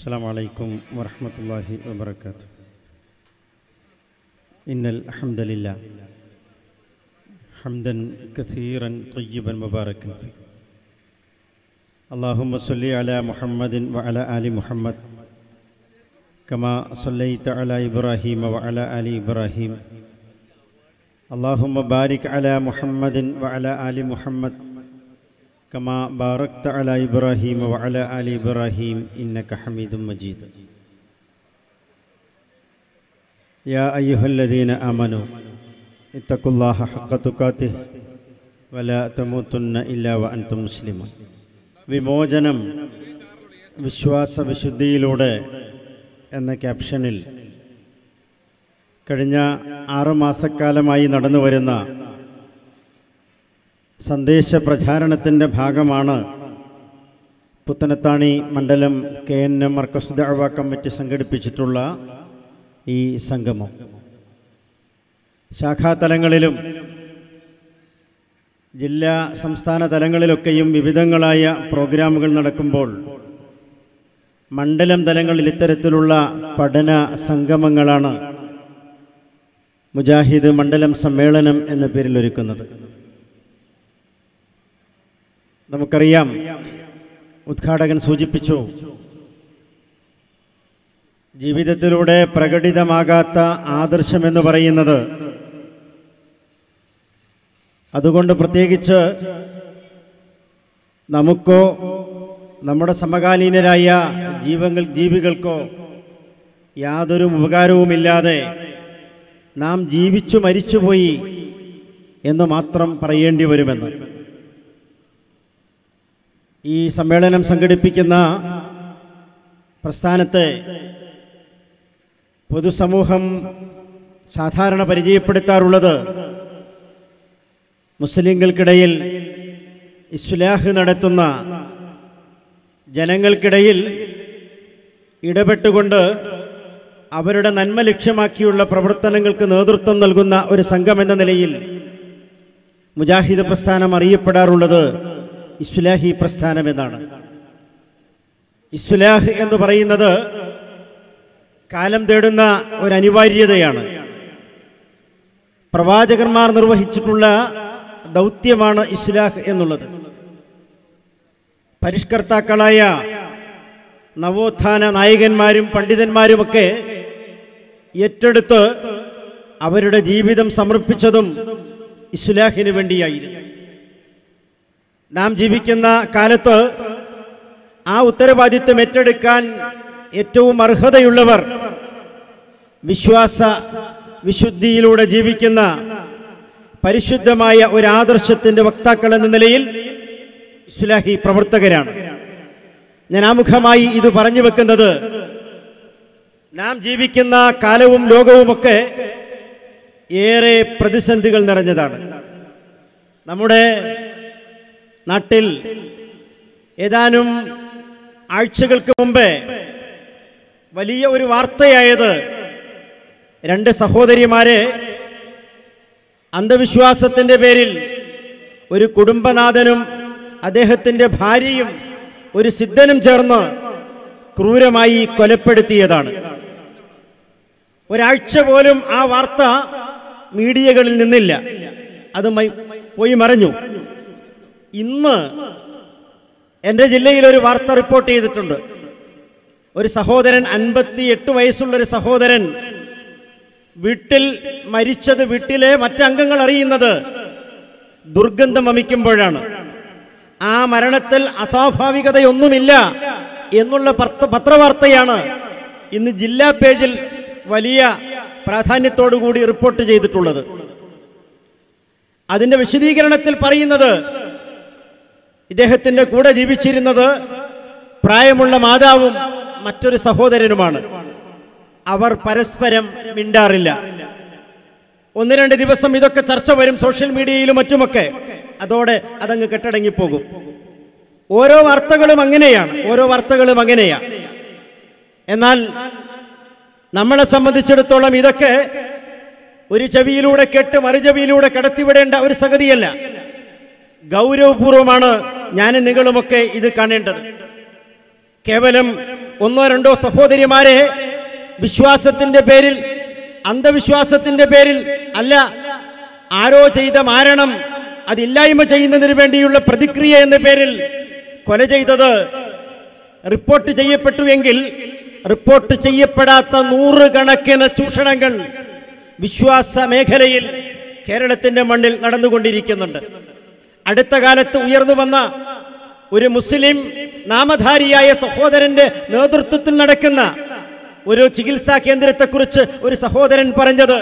السلام عليكم ورحمة الله وبركاته إن الحمد لله حمدا كثيرا طيبا مباركا فيه اللهم صل على محمد وعلى آل محمد كما صليت على إبراهيم وعلى آل إبراهيم اللهم بارك على محمد وعلى آل محمد كما باركت على إبراهيم وعلى آل إبراهيم إنك حميد مجيد يا أيها الذين آمنوا اتقوا الله حق تقاته ولا تموتن إلا وأنتم مسلمون വിമോചനം വിശ്വാസ വിശുദ്ധിയിലൂടെ എന്ന ക്യാപ്ഷനിൽ കഴിഞ്ഞ ആറു മാസക്കാലമായി നടന്നു വരുന്ന സന്ദേശ പ്രചാരണത്തിൻ്റെ ഭാഗമാണ് പുത്തനത്താണി മണ്ഡലം K N M Markaz Dawa committee സംഘടിപ്പിച്ചിട്ടുള്ള ഈ സംഗമം ശാഖാതലങ്ങളിലും ജില്ലാ സംസ്ഥാന തലങ്ങളിലൊക്കെയും വിവിധങ്ങളായ പ്രോഗ്രാമുകൾ നടക്കുമ്പോൾ മണ്ഡലം തലങ്ങളിൽ ഇത്തരത്തിലുള്ള പഠന സംഗമങ്ങളാണ് മുജാഹിദ് മണ്ഡലം സമ്മേളനം എന്ന പേരിൽ ഒരുക്കുന്നത് നമുക്കറിയാം ഉദ്ഘാടകൻ സൂചിപ്പിച്ചു ജീവിതത്തിലൂടെ പ്രകടിതമാകാത്ത ആദർശമെന്ന് പറയുന്നത് അതുകൊണ്ട് പ്രത്യേകിച്ച് നമുക്കോ നമ്മുടെ സമകാലീനരായ ജീവങ്ങൾ ജീവികൾക്കോ യാതൊരു ഉപകാരവുമില്ലാതെ നാം ജീവിച്ചു മരിച്ചുപോയി എന്ന് മാത്രം പറയേണ്ടി വരുമെന്ന് ഈ സമ്മേളനം സംഘടിപ്പിക്കുന്ന പ്രസ്ഥാനത്തെ പൊതുസമൂഹം സാധാരണ പരിചയപ്പെടുത്താറുള്ളത് മുസ്ലിങ്ങൾക്കിടയിൽ ഇസ്ലാഹ് നടത്തുന്ന ജനങ്ങൾക്കിടയിൽ ഇടപെട്ടുകൊണ്ട് അവരുടെ നന്മ ലക്ഷ്യമാക്കിയുള്ള പ്രവർത്തനങ്ങൾക്ക് നേതൃത്വം നൽകുന്ന ഒരു സംഘം എന്ന നിലയിൽ മുജാഹിദ് പ്രസ്ഥാനം അറിയപ്പെടാറുള്ളത് ഇസ്ലാഹി പ്രസ്ഥാനം എന്നാണ് ഇസ്ലാഹ് എന്ന് പറയുന്നത് കാലം തേടുന്ന ഒരു അനിവാര്യതയാണ് പ്രവാചകന്മാർ നിർവഹിച്ചിട്ടുള്ള ദൗത്യമാണ് ഇസ്ലാഹ് എന്നുള്ളത് പരിഷ്കർത്താക്കളായ നവോത്ഥാന നായകന്മാരും പണ്ഡിതന്മാരുമൊക്കെ ഏറ്റെടുത്ത് അവരുടെ ജീവിതം സമർപ്പിച്ചതും ഇസ്ലാഹിന് വേണ്ടിയായിരുന്നു നാം ജീവിക്കുന്ന കാലത്ത് ആ ഉത്തരവാദിത്വം ഏറ്റെടുക്കാൻ ഏറ്റവും അർഹതയുള്ളവർ വിശ്വാസ വിശുദ്ധിയിലൂടെ ജീവിക്കുന്ന പരിശുദ്ധമായ ഒരു ആദർശത്തിന്റെ വക്താക്കൾ എന്ന നിലയിൽ ഇസ്ലാഹി പ്രവർത്തകരാണ് ഞാൻ ആമുഖമായി ഇത് പറഞ്ഞു വെക്കുന്നത് നാം ജീവിക്കുന്ന കാലവും ലോകവുമൊക്കെ ഏറെ പ്രതിസന്ധികൾ നിറഞ്ഞതാണ് നമ്മുടെ നാട്ടിൽ ഏതാനും ആഴ്ചകൾക്ക് മുമ്പേ വലിയ ഒരു വാർത്തയായത് രണ്ട് സഹോദരിമാരെ അന്ധവിശ്വാസത്തിന്റെ പേരിൽ ഒരു കുടുംബനാഥനും അദ്ദേഹത്തിന്റെ ഭാര്യയും ഒരു സിദ്ധനും ചേർന്ന് ക്രൂരമായി കൊലപ്പെടുത്തിയതാണ് ഒരാഴ്ച പോലും ആ വാർത്ത മീഡിയകളിൽ നിന്നില്ല അത് മൈ- പോയി മറഞ്ഞു ഇന്ന് എൻ്റെ ജില്ലയിൽ ഒരു വാർത്ത റിപ്പോർട്ട് ചെയ്തിട്ടുണ്ട് ഒരു സഹോദരൻ അൻപത്തി എട്ട് വയസ്സുള്ള ഒരു സഹോദരൻ വീട്ടിൽ മരിച്ചത് വീട്ടിലെ മറ്റംഗങ്ങൾ അറിയുന്നത് ദുർഗന്ധം വമിക്കുമ്പോഴാണ് ആ മരണത്തിൽ അസ്വാഭാവികതയൊന്നുമില്ല എന്നുള്ള പത്ര- പത്രവാർത്തയാണ് ഇന്ന് ജില്ലാ പേജിൽ വലിയ പ്രാധാന്യത്തോടുകൂടി റിപ്പോർട്ട് ചെയ്തിട്ടുള്ളത് അതിന്റെ വിശദീകരണത്തിൽ പറയുന്നത് ഇദ്ദേഹത്തിന്റെ കൂടെ ജീവിച്ചിരുന്നത് പ്രായമുള്ള മാതാവും മറ്റൊരു സഹോദരനുമാണ് അവർ പരസ്പരം മിണ്ടാറില്ല ഒന്ന് രണ്ട് ദിവസം ഇതൊക്കെ ചർച്ച വരും സോഷ്യൽ മീഡിയയിലും മറ്റുമൊക്കെ അതോടെ അതങ്ങ് കെട്ടടങ്ങിപ്പോകും ഓരോ വാർത്തകളും അങ്ങനെയാണ് ഓരോ വാർത്തകളും അങ്ങനെയാണ് എന്നാൽ നമ്മളെ സംബന്ധിച്ചിടത്തോളം ഇതൊക്കെ ഒരു ചെവിയിലൂടെ കേട്ട് മറുചെവിയിലൂടെ കടത്തിവിടേണ്ട ഒരു സംഗതിയല്ല ഗൗരവപൂർവമാണ് ഞാനും നിങ്ങളുമൊക്കെ ഇത് കാണേണ്ടത് കേവലം ഒന്നോ രണ്ടോ സഹോദരിമാരെ വിശ്വാസത്തിന്റെ പേരിൽ അന്ധവിശ്വാസത്തിന്റെ പേരിൽ അല്ല ആരോ ചെയ്ത മാരണം അതില്ലായ്മ ചെയ്യുന്നതിന് വേണ്ടിയുള്ള പ്രതിക്രിയ എന്ന പേരിൽ കൊല ചെയ്തത് റിപ്പോർട്ട് ചെയ്യപ്പെട്ടുവെങ്കിൽ റിപ്പോർട്ട് ചെയ്യപ്പെടാത്ത നൂറുകണക്കിന് ചൂഷണങ്ങൾ വിശ്വാസ മേഖലയിൽ കേരളത്തിന്റെ മണ്ണിൽ നടന്നുകൊണ്ടിരിക്കുന്നുണ്ട് അടുത്ത കാലത്ത് ഉയർന്നു വന്ന ഒരു മുസ്ലിം നാമധാരിയായ സഹോദരന്റെ നേതൃത്വത്തിൽ നടക്കുന്ന ഒരു ചികിത്സാ കേന്ദ്രത്തെക്കുറിച്ച് ഒരു സഹോദരൻ പറഞ്ഞത്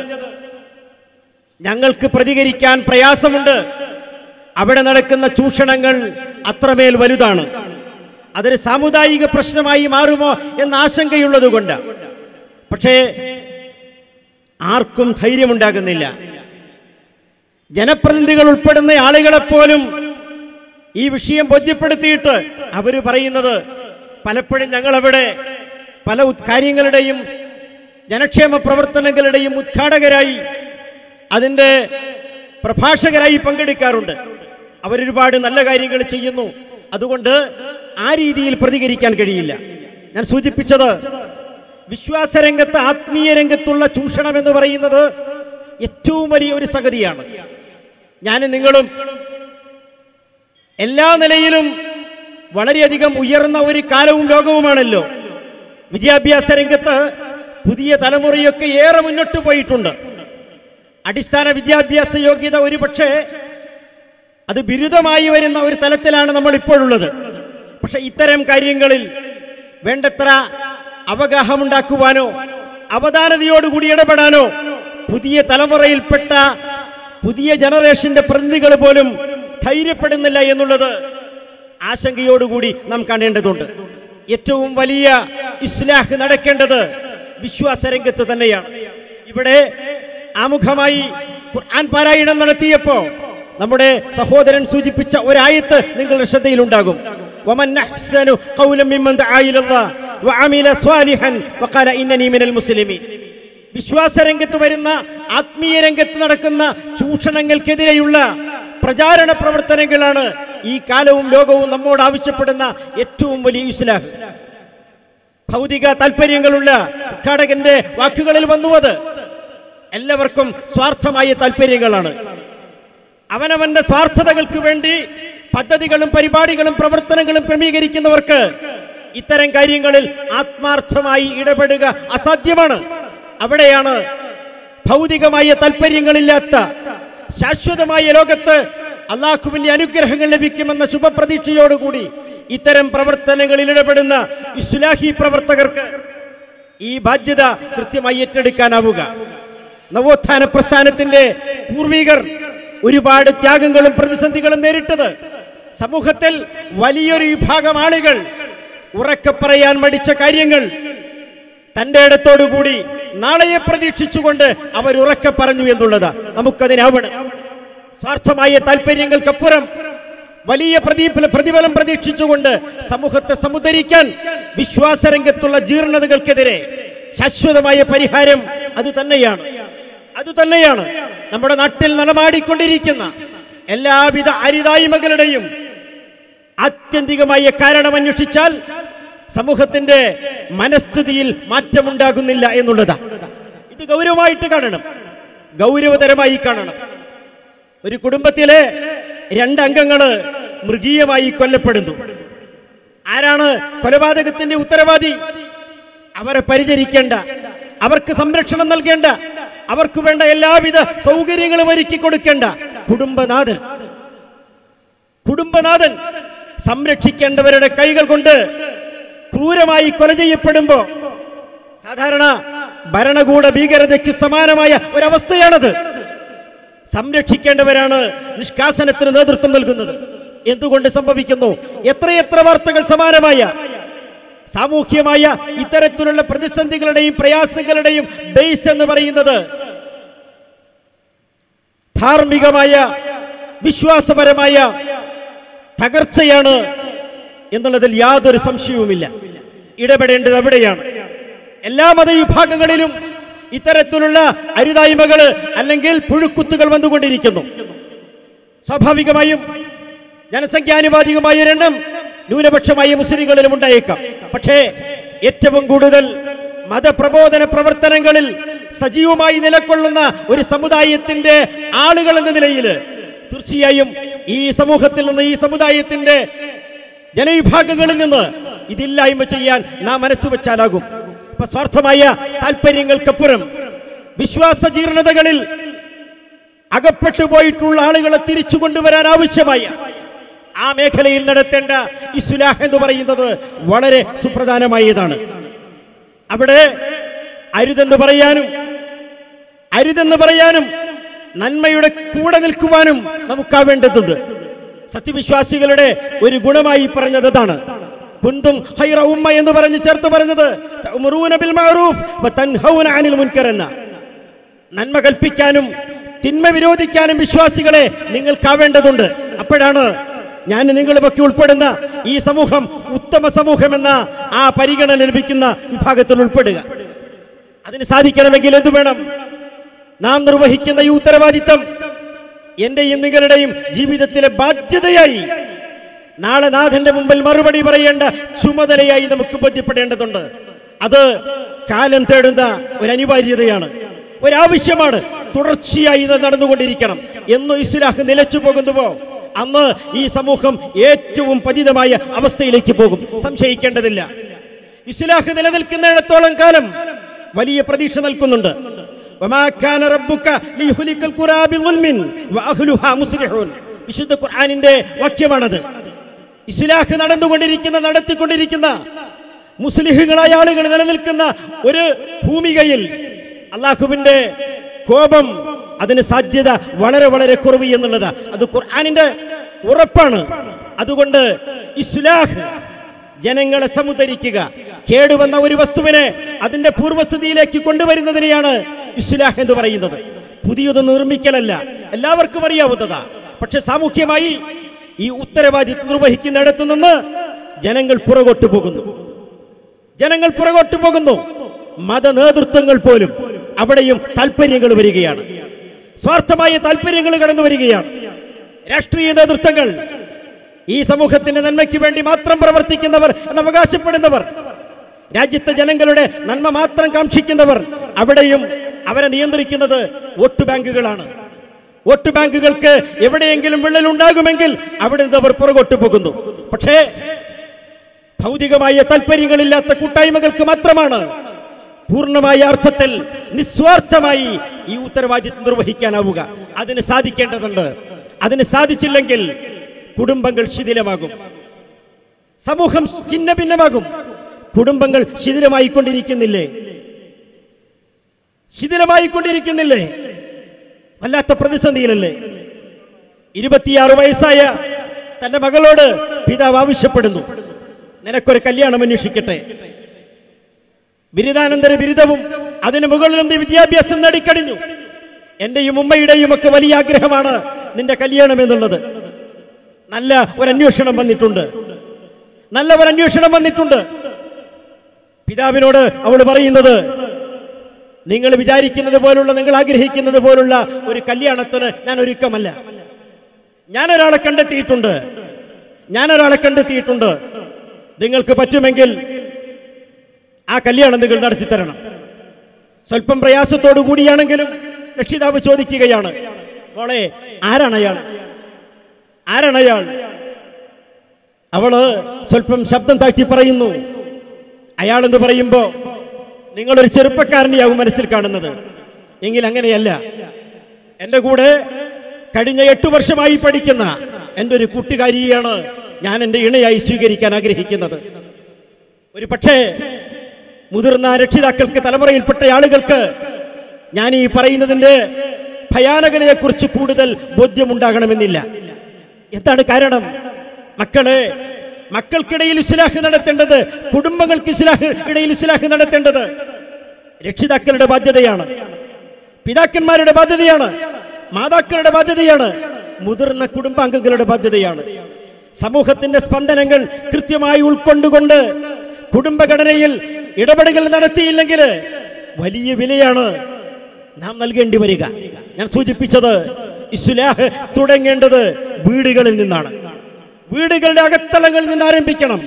ഞങ്ങൾക്ക് പ്രതികരിക്കാൻ പ്രയാസമുണ്ട് അവിടെ നടക്കുന്ന ചൂഷണങ്ങൾ അത്രമേൽ വലുതാണ് അതൊരു സാമുദായിക പ്രശ്നമായി മാറുമോ എന്ന ആശങ്കയുള്ളതുകൊണ്ട് പക്ഷേ ആർക്കും ധൈര്യമുണ്ടാകുന്നില്ല ജനപ്രതിനിധികൾ ഉൾപ്പെടുന്ന ആളുകളെപ്പോലും ഈ വിഷയം ബോധ്യപ്പെടുത്തിയിട്ട് അവർ പറയുന്നത് പലപ്പോഴും ഞങ്ങളവിടെ പല ഉത്- കാര്യങ്ങളുടെയും ജനക്ഷേമ പ്രവർത്തനങ്ങളുടെയും ഉദ്ഘാടകരായി അതിൻ്റെ പ്രഭാഷകരായി പങ്കെടുക്കാറുണ്ട് അവരൊരുപാട് നല്ല കാര്യങ്ങൾ ചെയ്യുന്നു അതുകൊണ്ട് ആ രീതിയിൽ പ്രതികരിക്കാൻ കഴിയില്ല ഞാൻ സൂചിപ്പിച്ചത് വിശ്വാസരംഗത്ത് ആത്മീയ രംഗത്തുള്ള ചൂഷണം എന്ന് പറയുന്നത് ഏറ്റവും വലിയ ഒരു സംഗതിയാണ് ഞാനും നിങ്ങളും എല്ലാ നിലയിലും വളരെയധികം ഉയർന്ന ഒരു കാലവും ലോകവുമാണല്ലോ വിദ്യാഭ്യാസ രംഗത്ത് പുതിയ തലമുറയൊക്കെ ഏറെ മുന്നോട്ട് പോയിട്ടുണ്ട് അടിസ്ഥാന വിദ്യാഭ്യാസ യോഗ്യത ഒരുപക്ഷെ അത് ബിരുദമായി വരുന്ന ഒരു തലത്തിലാണ് നമ്മൾ ഇപ്പോഴുള്ളത് പക്ഷെ ഇത്തരം കാര്യങ്ങളിൽ വേണ്ടത്ര അവഗാഹമുണ്ടാക്കുവാനോ അവധാനതയോടുകൂടി ഇടപെടാനോ പുതിയ തലമുറയിൽപ്പെട്ട പുതിയ ജനറേഷന്റെ പ്രതിനിധികൾ പോലും ധൈര്യപ്പെടുന്നില്ല എന്നുള്ളത് ആശങ്കയോടുകൂടി നാം കാണേണ്ടതുണ്ട് ഏറ്റവും വലിയ ഇസ്ലാഹ് നടക്കേണ്ടത് വിശ്വാസ രംഗത്ത് തന്നെയാണ് ഇവിടെ ആമുഖമായി ഖുർആൻ പാരായണം നടത്തിയപ്പോ നമ്മുടെ സഹോദരൻ സൂചിപ്പിച്ച ഒരായത്ത് നിങ്ങളുടെ ശ്രദ്ധയിലുണ്ടാകും ومن أحسن قولا ممن دعا إلى الله وعمل صالحا وقال إنني من المسلمين വിശ്വാസ രംഗത്ത് വരുന്ന ആത്മീയ രംഗത്ത് നടക്കുന്ന ചൂഷണങ്ങൾക്കെതിരെയുള്ള പ്രചാരണ പ്രവർത്തനങ്ങളാണ് ഈ കാലവും ലോകവും നമ്മോട് ആവശ്യപ്പെടുന്ന ഏറ്റവും വലിയ ഇസ്ലാഹ് ഭൗതിക താല്പര്യങ്ങളുള്ള ഉദ്ഘാടകന്റെ വാക്കുകളിൽ വന്നു അത് എല്ലാവർക്കും സ്വാർത്ഥമായ താല്പര്യങ്ങളാണ് അവനവന്റെ സ്വാർത്ഥതകൾക്ക് വേണ്ടി പദ്ധതികളും പരിപാടികളും പ്രവർത്തനങ്ങളും ക്രമീകരിക്കുന്നവർക്ക് ഇത്തരം കാര്യങ്ങളിൽ ആത്മാർത്ഥമായി ഇടപെടുക അസാധ്യമാണ് അവിടെയാണ് ഭൗതികമായ താല്പര്യങ്ങളില്ലാത്ത ശാശ്വതമായ ലോകത്ത് അള്ളാഹുവിന്റെ അനുഗ്രഹങ്ങൾ ലഭിക്കുമെന്ന ശുഭപ്രതീക്ഷയോടുകൂടി ഇത്തരം പ്രവർത്തനങ്ങളിൽ ഇടപെടുന്ന ഇസ്ലാഹി പ്രവർത്തകർക്ക് ഈ ബാധ്യത കൃത്യമായി ഏറ്റെടുക്കാനാവുക നവോത്ഥാന പ്രസ്ഥാനത്തിന്റെ പൂർവികർ ഒരുപാട് ത്യാഗങ്ങളും പ്രതിസന്ധികളും നേരിട്ടത് സമൂഹത്തിൽ വലിയൊരു വിഭാഗം ആളുകൾ ഉറക്കെ പറയാൻ മടിച്ച കാര്യങ്ങൾ തന്റെ ഇടത്തോടുകൂടി നാളെയെ പ്രതീക്ഷിച്ചുകൊണ്ട് അവർ ഉറക്കെ പറഞ്ഞു എന്നുള്ളത് നമുക്കതിനാവണം സ്വാർത്ഥമായ താല്പര്യങ്ങൾക്കപ്പുറം വലിയ പ്രതീഫല പ്രതിഫലം പ്രതീക്ഷിച്ചുകൊണ്ട് സമൂഹത്തെ സമുദ്ധരിക്കാൻ വിശ്വാസരംഗത്തുള്ള ജീർണതകൾക്കെതിരെ ശാശ്വതമായ പരിഹാരം അത് തന്നെയാണ് അത് തന്നെയാണ് നമ്മുടെ നാട്ടിൽ നടമാടിക്കൊണ്ടിരിക്കുന്ന എല്ലാവിധ അരിതായ്മകളുടെയും ആത്യന്തികമായ കാരണം അന്വേഷിച്ചാൽ സമൂഹത്തിന്റെ മനസ്ഥിതിയിൽ മാറ്റമുണ്ടാകുന്നില്ല എന്നുള്ളതാ ഇത് ഗൗരവമായിട്ട് കാണണം ഗൗരവതരമായി കാണണം ഒരു കുടുംബത്തിലെ രണ്ടംഗങ്ങള് മൃഗീയമായി കൊല്ലപ്പെടുന്നു ആരാണ് കൊലപാതകത്തിന്റെ ഉത്തരവാദി അവരെ പരിചരിക്കേണ്ട അവർക്ക് സംരക്ഷണം നൽകേണ്ട അവർക്ക് വേണ്ട എല്ലാവിധ സൗകര്യങ്ങളും ഒരുക്കി കൊടുക്കേണ്ട കുടുംബനാഥൻ കുടുംബനാഥൻ സംരക്ഷിക്കേണ്ടവരുടെ കൈകൾ കൊണ്ട് ക്രൂരമായി കൊല ചെയ്യപ്പെടുമ്പോ സാധാരണ ഭരണകൂട ഭീകരതയ്ക്ക് സമാനമായ ഒരവസ്ഥയാണത് സംരക്ഷിക്കേണ്ടവരാണ് നിഷ്കാസനത്തിന് നേതൃത്വം നൽകുന്നത് എന്തുകൊണ്ട് സംഭവിക്കുന്നു എത്രയെത്ര വാർത്തകൾ സമാനമായ സാമൂഹ്യമായ ഇത്തരത്തിലുള്ള പ്രതിസന്ധികളുടെയും പ്രയാസങ്ങളുടെയും ബേസ് എന്ന് പറയുന്നത് ധാർമ്മികമായ വിശ്വാസപരമായ തകർച്ചയാണ് എന്നുള്ളതിൽ യാതൊരു സംശയവുമില്ല ഇടപെടേണ്ടത് അവിടെയാണ് എല്ലാ മതവിഭാഗങ്ങളിലും ഇത്തരത്തിലുള്ള അരുതായ്മകള് അല്ലെങ്കിൽ പുഴുക്കുത്തുകൾ വന്നുകൊണ്ടിരിക്കുന്നു സ്വാഭാവികമായും ജനസംഖ്യാനുപാതികമായ ഒരെണ്ണം ന്യൂനപക്ഷമായ മുസ്ലിങ്ങളിലും ഉണ്ടായേക്കാം പക്ഷേ ഏറ്റവും കൂടുതൽ മതപ്രബോധന പ്രവർത്തനങ്ങളിൽ സജീവമായി നിലകൊള്ളുന്ന ഒരു സമുദായത്തിന്റെ ആളുകൾ എന്ന നിലയിൽ തീർച്ചയായും ഈ സമൂഹത്തിൽ നിന്ന് ഈ സമുദായത്തിന്റെ ജനവിഭാഗങ്ങളിൽ നിന്ന് ഇതില്ലായ്മ ചെയ്യാൻ നാം മനസ്സ് വെച്ചാലാകും ഇപ്പൊ സ്വാർത്ഥമായ താല്പര്യങ്ങൾക്കപ്പുറം വിശ്വാസ ജീർണതകളിൽ അകപ്പെട്ടു പോയിട്ടുള്ള ആളുകളെ തിരിച്ചു കൊണ്ടുവരാൻ ആവശ്യമായ ആ മേഖലയിൽ നടത്തേണ്ട ഇസ്ലാഹ് എന്ന് പറയുന്നത് വളരെ സുപ്രധാനമായതാണ് അവിടെ അരുതെന്ന് പറയാനും അരുതെന്ന് പറയാനും നന്മയുടെ കൂടെ നിൽക്കുവാനും നമുക്കാവേണ്ടതുണ്ട് സത്യവിശ്വാസികളുടെ ഒരു ഗുണമായി പറഞ്ഞത് അതാണ് കുന്തും ഹൈറ ഉമ്മ എന്ന് പറഞ്ഞ് ചേർത്ത് പറഞ്ഞത് തഅ്മുറൂന ബിൽ മഅറൂഫ് വ തൻഹൗന അനിൽ മുൻകർ എന്ന നന്മ കൽപ്പിക്കാനും തിന്മ വിരോധിക്കാനും വിശ്വാസികളെ നിങ്ങൾക്കാവേണ്ടതുണ്ട് അപ്പോഴാണ് ഞാൻ നിങ്ങളുമൊക്കെ ഉൾപ്പെടുന്ന ഈ സമൂഹം ഉത്തമ സമൂഹം എന്ന ആ പരിഗണന ലഭിക്കുന്ന വിഭാഗത്തിൽ ഉൾപ്പെടുക അതിന് സാധിക്കണമെങ്കിൽ എന്തു വേണം നാം നിർവഹിക്കുന്ന ഈ ഉത്തരവാദിത്തം എന്റെയും നിങ്ങളുടെയും ജീവിതത്തിലെ ബാധ്യതയായി നാളെ നാഥന്റെ മുമ്പിൽ മറുപടി പറയേണ്ട ചുമതലയായി നമുക്ക് ബോധ്യപ്പെടേണ്ടതുണ്ട് അത് കാലം തേടുന്ന ഒരു അനിവാര്യതയാണ് ഒരാവശ്യമാണ് തുടർച്ചയായി ഇത് നടന്നുകൊണ്ടിരിക്കണം എന്ന് ഇസ്ലാഹ് നിലച്ചു പോകുന്നുവോ അന്ന് ഈ സമൂഹം ഏറ്റവും പതിതമായ അവസ്ഥയിലേക്ക് പോകും സംശയിക്കേണ്ടതില്ല ഇസ്ലാഹ് നിലനിൽക്കുന്നിടത്തോളം കാലം വലിയ പ്രതീക്ഷ നിൽക്കുന്നുണ്ട് വമാ കാന റബ്ബുക ലിയുഹ്ലിക്കൽ ഖുറാ ബിളുൽമിൻ വഅഹ്ലുഹാ മുസ്ലിഹൂൻ വിശുദ്ധ ഖുർആനിന്റെ വാക്യമാണത് ഇസ്ലാഹ് നടന്നുകൊണ്ടിരിക്കുന്ന നടത്തിക്കൊണ്ടിരിക്കുന്ന മുസ്ലിഹുകളായ ആളുകൾ നിലനിൽക്കുന്ന ഒരു ഭൂമികയിൽ അള്ളാഹുവിന്റെ കോപം അതിന് സാധ്യത വളരെ വളരെ കുറവ് എന്നുള്ളത് അത് ഖുർആനിന്റെ ഉറപ്പാണ് അതുകൊണ്ട് ഇസ്ലാഹ് ജനങ്ങളെ സമുദ്ധരിക്കുക കേടുവന്ന ഒരു വസ്തുവിനെ അതിന്റെ പൂർവ്വസ്ഥിതിയിലേക്ക് കൊണ്ടുവരുന്നതിനെയാണ് ഇസ്ലാഹ് എന്ന് പറയുന്നത് പുതിയത് നിർമ്മിക്കലല്ല എല്ലാവർക്കും അറിയാവുന്നതാ പക്ഷെ സാമൂഹ്യമായി ഈ ഉത്തരവാദിത്വം നിർവഹിക്കുന്നിടത്തു നിന്ന് ജനങ്ങൾ പുറകോട്ട് പോകുന്നു ജനങ്ങൾ പുറകോട്ട് പോകുന്നു മത നേതൃത്വങ്ങൾ പോലും അവിടെയും താല്പര്യങ്ങൾ വരികയാണ് സ്വാർത്ഥമായ താല്പര്യങ്ങൾ കടന്നു വരികയാണ് രാഷ്ട്രീയ നേതൃത്വങ്ങൾ ഈ സമൂഹത്തിന്റെ നന്മയ്ക്ക് വേണ്ടി മാത്രം പ്രവർത്തിക്കുന്നവർ എന്ന് അവകാശപ്പെടുന്നവർ രാജ്യത്തെ ജനങ്ങളുടെ നന്മ മാത്രം കാക്ഷിക്കുന്നവർ അവിടെയും അവരെ നിയന്ത്രിക്കുന്നത് വോട്ട് ബാങ്കുകളാണ് വോട്ട് ബാങ്കുകൾക്ക് എവിടെയെങ്കിലും വിള്ളൽ ഉണ്ടാകുമെങ്കിൽ അവിടെ നിന്ന് അവർ പുറകോട്ട് പോകുന്നു പക്ഷേ ഭൗതികമായ താല്പര്യങ്ങളില്ലാത്ത കൂട്ടായ്മകൾക്ക് മാത്രമാണ് പൂർണ്ണമായ അർത്ഥത്തിൽ നിസ്വാർത്ഥമായി ഈ ഉത്തരവാദിത്വം നിർവഹിക്കാനാവുക അതിന് സാധിക്കേണ്ടതുണ്ട് അതിന് സാധിച്ചില്ലെങ്കിൽ കുടുംബങ്ങൾ ശിഥിലമാകും സമൂഹം ചിന്ന ഭിന്നമാകും കുടുംബങ്ങൾ ശിഥിലമായി കൊണ്ടിരിക്കുന്നില്ലേ ശിഥിലമായി കൊണ്ടിരിക്കുന്നില്ലേ വല്ലാത്ത പ്രതിസന്ധിയിലല്ലേ ഇരുപത്തിയാറ് വയസ്സായ തന്റെ മകളോട് പിതാവ് ആവശ്യപ്പെടുന്നു നിനക്കൊരു കല്യാണം അന്വേഷിക്കട്ടെ ബിരുദാനന്തര ബിരുദവും അതിന് മുകളിലും നീ വിദ്യാഭ്യാസം നേടിക്കഴിഞ്ഞു എന്റെയും ഉമ്മയുടെയും ഒക്കെ വലിയ ആഗ്രഹമാണ് നിന്റെ കല്യാണം എന്നുള്ളത് നല്ല ഒരു അന്വേഷണം വന്നിട്ടുണ്ട് നല്ല ഒരു അന്വേഷണം വന്നിട്ടുണ്ട് പിതാവിനോട് അവൾ പറയുന്നത് നിങ്ങൾ വിചാരിക്കുന്നത് പോലുള്ള നിങ്ങൾ ആഗ്രഹിക്കുന്നത് പോലുള്ള ഒരു കല്യാണത്തിന് ഞാൻ ഒരുക്കമല്ല ഞാൻ ഒരാളെ കണ്ടെത്തിയിട്ടുണ്ട് ഞാൻ ഒരാളെ കണ്ടെത്തിയിട്ടുണ്ട് നിങ്ങൾക്ക് പറ്റുമെങ്കിൽ ആ കല്യാണം നിങ്ങൾ നടത്തി തരണം സ്വല്പം പ്രയാസത്തോടു കൂടിയാണെങ്കിലും രക്ഷിതാവ് ചോദിക്കുകയാണ് മോളെ ആരാണ് അയാൾ ആരാണ് അയാൾ അവള് സ്വല്പം ശബ്ദം താഴ്ത്തി പറയുന്നു അയാൾ എന്ന് പറയുമ്പോ നിങ്ങളൊരു ചെറുപ്പക്കാരനെയാവും മനസ്സിൽ കാണുന്നത് എങ്കിൽ അങ്ങനെയല്ല എൻ്റെ കൂടെ കഴിഞ്ഞ എട്ടു വർഷമായി പഠിക്കുന്ന എൻ്റെ ഒരു കൂട്ടുകാരിയാണ് ഞാൻ എൻ്റെ ഇണയായി സ്വീകരിക്കാൻ ആഗ്രഹിക്കുന്നത് ഒരു പക്ഷേ മുതിർന്ന രക്ഷിതാക്കൾക്ക് തലമുറയിൽപ്പെട്ട ആളുകൾക്ക് ഞാൻ ഈ പറയുന്നതിന്റെ ഭയാനകതയെക്കുറിച്ച് കൂടുതൽ ബോധ്യമുണ്ടാകണമെന്നില്ല എന്താണ് കാരണം മക്കളെ മക്കൾക്കിടയിൽ ഇസ്ലാഹ് നടത്തേണ്ടത് കുടുംബങ്ങൾക്ക് ഇസ്ലാഹ് ഇടയിൽ ഇസ്ലാഹ് നടത്തേണ്ടത് രക്ഷിതാക്കളുടെ ബാധ്യതയാണ് പിതാക്കന്മാരുടെ ബാധ്യതയാണ് മാതാക്കളുടെ ബാധ്യതയാണ് മുതിർന്ന കുടുംബാംഗങ്ങളുടെ ബാധ്യതയാണ് സമൂഹത്തിന്റെ സ്പന്ദനങ്ങൾ കൃത്യമായി ഉൾക്കൊണ്ടുകൊണ്ട് കുടുംബഘടനയിൽ ഇടപെടലുകൾ നടത്തിയില്ലെങ്കിൽ വലിയ വിലയാണ് നാം നൽകേണ്ടി വരിക ഞാൻ സൂചിപ്പിച്ചത് ഇസ്ലാഹ് തുടങ്ങേണ്ടത് വീടുകളിൽ നിന്നാണ് വീടുകളുടെ അകത്തളങ്ങളിൽ നിന്ന് ആരംഭിക്കണം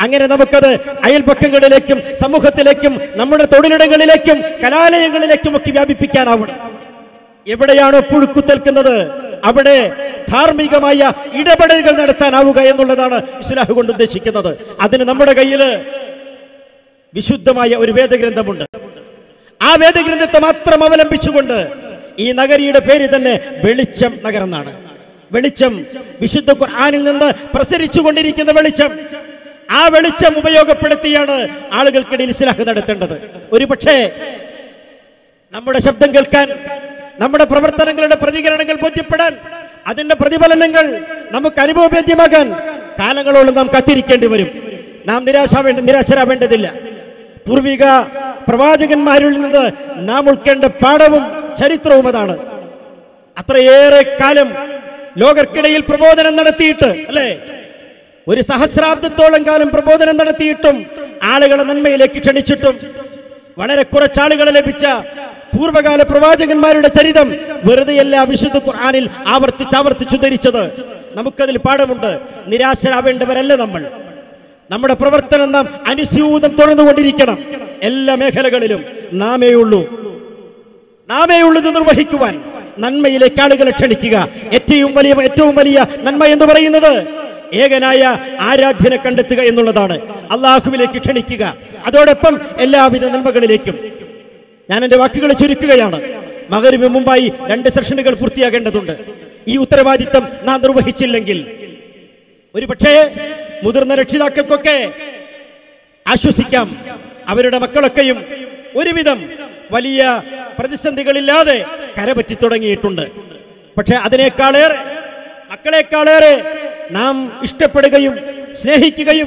അങ്ങനെ നമുക്കത് അയൽപക്കങ്ങളിലേക്കും സമൂഹത്തിലേക്കും നമ്മുടെ തൊഴിലിടങ്ങളിലേക്കും കലാലയങ്ങളിലേക്കും ഒക്കെ വ്യാപിപ്പിക്കാനാവണം എവിടെയാണോ പുഴുക്കുത്തേൽക്കുന്നത് അവിടെ ധാർമ്മികമായ ഇടപെടലുകൾ നടത്താനാവുക എന്നുള്ളതാണ് ഇസ്ലാഹ് കൊണ്ട് ഉദ്ദേശിക്കുന്നത് അതിന് നമ്മുടെ കയ്യിൽ വിശുദ്ധമായ ഒരു വേദഗ്രന്ഥമുണ്ട് ആ വേദഗ്രന്ഥത്തെ മാത്രം അവലംബിച്ചുകൊണ്ട് ഈ നഗരിയുടെ പേര് തന്നെ വെളിച്ചം നഗരം എന്നാണ് വെളിച്ചം വിശുദ്ധ ഖുർആനിൽ നിന്ന് പ്രസരിച്ചു കൊണ്ടിരിക്കുന്ന വെളിച്ചം ആ വെളിച്ചം ഉപയോഗപ്പെടുത്തിയാണ് ആളുകൾക്കിടയിൽ ഇസ്ലാഹ് നടത്തേണ്ടത് ഒരു പക്ഷേ നമ്മുടെ ശബ്ദം കേൾക്കാൻ നമ്മുടെ പ്രവർത്തനങ്ങളുടെ പ്രതികരണങ്ങൾ ബോധ്യപ്പെടാൻ അതിന്റെ പ്രതിഫലനങ്ങൾ നമുക്ക് അനുഭവവേദ്യമാകാൻ കാലങ്ങളോളം നാം കത്തിരിക്കേണ്ടി വരും നാം നിരാശാവേണ്ട നിരാശരാവേണ്ടതില്ല പൂർവിക പ്രവാചകന്മാരിൽ നിന്ന് നാം ഉൾക്കേണ്ട പാഠവും ചരിത്രവും അതാണ് അത്രയേറെ കാലം ലോകർക്കിടയിൽ പ്രബോധനം നടത്തിയിട്ട് അല്ലേ ഒരു സഹസ്രാബ്ദത്തോളം കാലം പ്രബോധനം നടത്തിയിട്ടും ആളുകളെ നന്മയിലേക്ക് ക്ഷണിച്ചിട്ടും വളരെ കുറച്ചാളുകളെ ലഭിച്ച പൂർവകാല പ്രവാചകന്മാരുടെ ചരിതം വെറുതെയല്ല വിശുദ്ധ ഖുർആനിൽ ആവർത്തിച്ച് ആവർത്തിച്ചു ധരിച്ചത് നമുക്കതിൽ പാഠമുണ്ട് നിരാശരാവേണ്ടവരല്ല നമ്മൾ നമ്മുടെ പ്രവർത്തനം നാം അനുസ്യൂതം തുടർന്നുകൊണ്ടിരിക്കണം എല്ലാ മേഖലകളിലും നാമേ ഉള്ളൂ നാമേ ഉള്ളത് നിർവഹിക്കുവാൻ നന്മയിലേക്ക് ആളുകളെ ക്ഷണിക്കുക ഏറ്റവും വലിയ ഏറ്റവും വലിയ നന്മ എന്ന് പറയുന്നത് ഏകനായ ആരാധ്യനെ കണ്ടെത്തുക എന്നുള്ളതാണ് അള്ളാഹുവിലേക്ക് ക്ഷണിക്കുക അതോടൊപ്പം എല്ലാവിധ നന്മകളിലേക്കും ഞാൻ എൻ്റെ വാക്കുകൾ ചുരുക്കുകയാണ് മകരിന് മുമ്പായി രണ്ട് സെഷനുകൾ പൂർത്തിയാകേണ്ടതുണ്ട് ഈ ഉത്തരവാദിത്തം നാം നിർവഹിച്ചില്ലെങ്കിൽ ഒരു പക്ഷേ മുതിർന്ന രക്ഷിതാക്കൾക്കൊക്കെ ആശ്വസിക്കാം അവരുടെ മക്കളൊക്കെയും ഒരുവിധം വലിയ പ്രതിസന്ധികളില്ലാതെ കരപറ്റി തുടങ്ങിയിട്ടുണ്ട് പക്ഷെ അതിനേക്കാളേറെ മക്കളെക്കാളേറെ നാം ഇഷ്ടപ്പെടുകയും സ്നേഹിക്കുകയും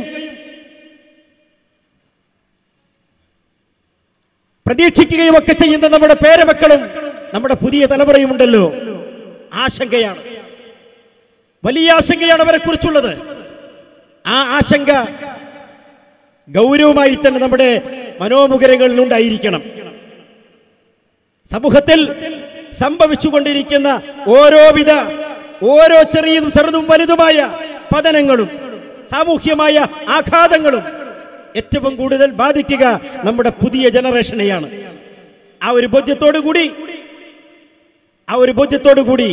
പ്രതീക്ഷിക്കുകയും ഒക്കെ ചെയ്യുന്ന നമ്മുടെ പേരമക്കളും നമ്മുടെ പുതിയ തലമുറയും ഉണ്ടല്ലോ ആശങ്കയാണ് വലിയ ആശങ്കയാണ് അവരെ കുറിച്ചുള്ളത് ആ ആശങ്ക ഗൗരവമായി തന്നെ നമ്മുടെ മനോമുഖരങ്ങളിൽ ഉണ്ടായിരിക്കണം സമൂഹത്തിൽ സംഭവിച്ചുകൊണ്ടിരിക്കുന്ന ഓരോവിധ ഓരോ ചെറിയതും ചെറുതും വലുതുമായ പതനങ്ങളും സാമൂഹ്യമായ ആഘാതങ്ങളും ഏറ്റവും കൂടുതൽ ബാധിക്കുക നമ്മുടെ പുതിയ ജനറേഷനെയാണ് ആ ഒരു ബോധ്യത്തോടു കൂടി ആ ഒരു ബോധ്യത്തോടു കൂടി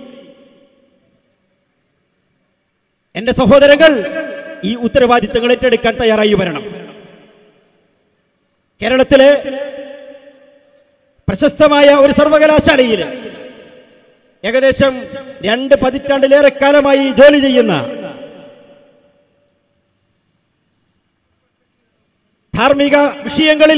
എന്റെ സഹോദരങ്ങൾ ഈ ഉത്തരവാദിത്തങ്ങൾ ഏറ്റെടുക്കാൻ തയ്യാറായി വരണം കേരളത്തിലെ പ്രശസ്തമായ ഒരു സർവകലാശാലയിൽ ഏകദേശം രണ്ട് പതിറ്റാണ്ടിലേറെ കാലമായി ജോലി ചെയ്യുന്ന ധാർമ്മിക വിഷയങ്ങളിൽ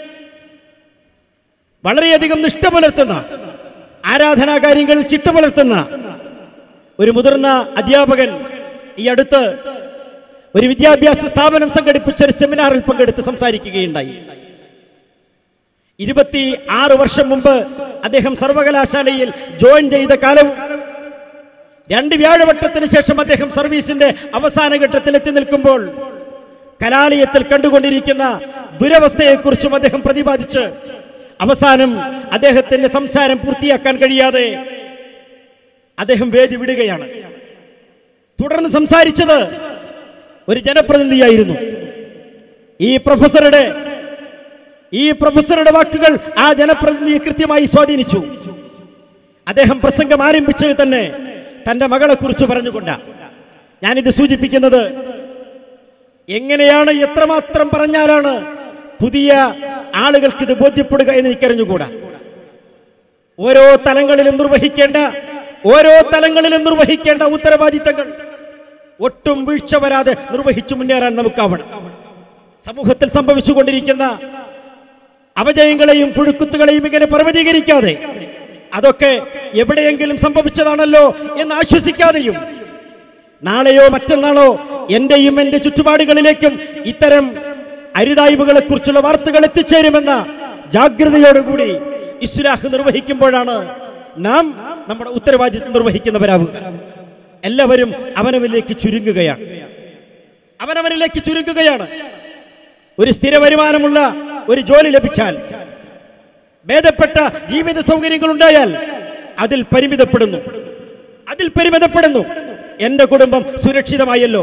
വളരെയധികം നിഷ്ഠ പുലർത്തുന്ന ആരാധനാ കാര്യങ്ങളിൽ ചിട്ട പുലർത്തുന്ന ഒരു മുതിർന്ന അധ്യാപകൻ ഈ അടുത്ത് ഒരു വിദ്യാഭ്യാസ സ്ഥാപനം സംഘടിപ്പിച്ച ഒരു സെമിനാറിൽ പങ്കെടുത്ത് സംസാരിക്കുകയുണ്ടായി ഇരുപത്തി ആറ് വർഷം മുമ്പ് അദ്ദേഹം സർവകലാശാലയിൽ ജോയിൻ ചെയ്ത കാലവും രണ്ട് വ്യാഴവട്ടത്തിന് ശേഷം അദ്ദേഹം സർവീസിന്റെ അവസാന ഘട്ടത്തിൽ എത്തി നിൽക്കുമ്പോൾ കലാലയത്തിൽ കണ്ടുകൊണ്ടിരിക്കുന്ന ദുരവസ്ഥയെക്കുറിച്ചും അദ്ദേഹം പ്രതിപാദിച്ച് അവസാനം അദ്ദേഹത്തിന്റെ സംസാരം പൂർത്തിയാക്കാൻ കഴിയാതെ അദ്ദേഹം വേദി വിടുകയാണ് തുടർന്ന് സംസാരിച്ചത് ഒരു ജനപ്രതിനിധിയായിരുന്നു ഈ പ്രൊഫസറുടെ ഈ പ്രൊഫസറുടെ വാക്കുകൾ ആ ജനപ്രതിനിധിയെ കൃത്യമായി സ്വാധീനിച്ചു അദ്ദേഹം പ്രസംഗം ആരംഭിച്ചത് തന്നെ തന്റെ മകളെ കുറിച്ച് പറഞ്ഞുകൊണ്ട ഞാനിത് സൂചിപ്പിക്കുന്നത് എങ്ങനെയാണ് എത്രമാത്രം പറഞ്ഞാലാണ് പുതിയ ആളുകൾക്ക് ഇത് ബോധ്യപ്പെടുക എന്ന് എനിക്കറിഞ്ഞുകൂടാ ഓരോ തലങ്ങളിലും നിർവഹിക്കേണ്ട ഓരോ തലങ്ങളിലും നിർവഹിക്കേണ്ട ഉത്തരവാദിത്തങ്ങൾ ഒട്ടും വീഴ്ച വരാതെ നിർവഹിച്ചു മുന്നേറാൻ നമുക്കാവണം സമൂഹത്തിൽ സംഭവിച്ചുകൊണ്ടിരിക്കുന്ന അപജയങ്ങളെയും പുഴുക്കുത്തുകളെയും ഇങ്ങനെ പർവ്വതീകരിക്കാതെ അതൊക്കെ എവിടെയെങ്കിലും സംഭവിച്ചതാണല്ലോ എന്ന് ആശ്വസിക്കാതെയും നാളെയോ മറ്റന്നാളോ എന്റെയും എന്റെ ചുറ്റുപാടുകളിലേക്കും ഇത്തരം അരുതായ്മകളെ കുറിച്ചുള്ള വാർത്തകൾ എത്തിച്ചേരുമെന്ന ജാഗ്രതയോടുകൂടി ഇസ്ലാഹ് നിർവഹിക്കുമ്പോഴാണ് നാം നമ്മുടെ ഉത്തരവാദിത്വം നിർവഹിക്കുന്നവരാവുക എല്ലാവരും അവനവനിലേക്ക് ചുരുങ്ങുകയാണ് അവനവനിലേക്ക് ചുരുങ്ങുകയാണ് ഒരു സ്ഥിര വരുമാനമുള്ള ഒരു ജോലി ലഭിച്ചാൽ ഭേദപ്പെട്ട ജീവിത സൗകര്യങ്ങൾ ഉണ്ടായാൽ അതിൽ പരിമിതപ്പെടുന്നു അതിൽ പരിമിതപ്പെടുന്നു എന്റെ കുടുംബം സുരക്ഷിതമായല്ലോ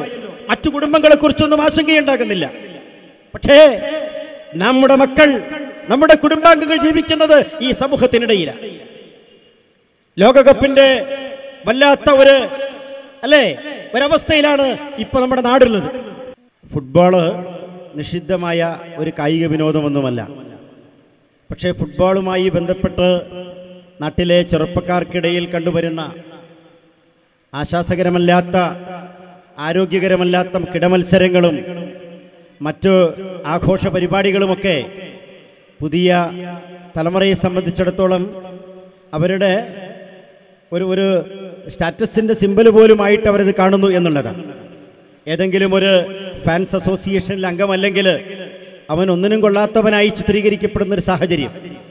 മറ്റു കുടുംബങ്ങളെ കുറിച്ചൊന്നും ആശങ്കയുണ്ടാകുന്നില്ല പക്ഷേ നമ്മുടെ മക്കൾ നമ്മുടെ കുടുംബാംഗങ്ങൾ ജീവിക്കുന്നത് ഈ സമൂഹത്തിനിടയിലാണ് ലോകകപ്പിന്റെ വല്ലാത്ത ഒരു അല്ലേ ഒരവസ്ഥയിലാണ് ഇപ്പൊ നമ്മുടെ നാടുള്ളത് ഫുട്ബോള് നിഷിദ്ധമായ ഒരു കായിക വിനോദമൊന്നുമല്ല പക്ഷേ ഫുട്ബോളുമായി ബന്ധപ്പെട്ട് നാട്ടിലെ ചെറുപ്പക്കാർക്കിടയിൽ കണ്ടുവരുന്ന ആശാസകരമല്ലാത്ത ആരോഗ്യകരമല്ലാത്ത കിടമത്സരങ്ങളും മറ്റു ആഘോഷ പരിപാടികളുമൊക്കെ പുതിയ തലമുറയെ സംബന്ധിച്ചിടത്തോളം അവരുടെ ഒരു ഒരു സ്റ്റാറ്റസിൻ്റെ സിമ്പൽ പോലുമായിട്ട് അവരത് കാണുന്നു എന്നുള്ളതാണ് ഏതെങ്കിലും ഒരു ഫാൻസ് അസോസിയേഷനിൽ അംഗമല്ലെങ്കിൽ അവൻ ഒന്നിനും കൊള്ളാത്തവനായി ചിത്രീകരിക്കപ്പെടുന്ന ഒരു സാഹചര്യം